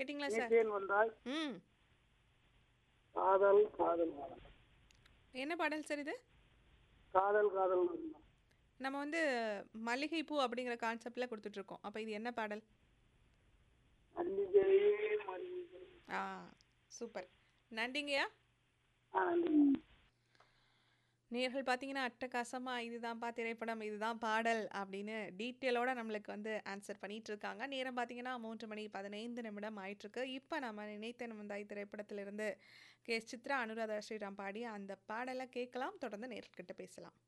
கேட்டிங்களா சார் நீத்தேன் வந்தால் ம் காதல் காதல் காதல். என்ன பாடல் சார் இது காதல் காதல் வந்தால். நம்ம வந்து மல்லிகைப்பூ அப்படிங்கிற கான்செப்டில் கொடுத்துட்ருக்கோம் அப்போ இது என்ன பாடல் மல்லிகையே மல்லிகை ஆ சூப்பர் நன்றிங்கய்யா ஆ நன்றி நேர்கள் பார்த்தீங்கன்னா அட்டகாசமாக இதுதான்ப்பா திரைப்படம் இதுதான் பாடல் அப்படின்னு டீட்டெயிலோட நம்மளுக்கு வந்து ஆன்சர் பண்ணிட்டு இருக்காங்க நேரம் பார்த்தீங்கன்னா மூன்று மணி பதினைந்து நிமிடம் ஆயிட்டிருக்கு இப்போ நம்ம நினைத்த நிமிந்தாய் திரைப்படத்திலிருந்து கே சித்ரா அனுராதா ஸ்ரீராம் பாடி அந்த பாடலை கேட்கலாம் தொடர்ந்து நேர்கிட்ட பேசலாம்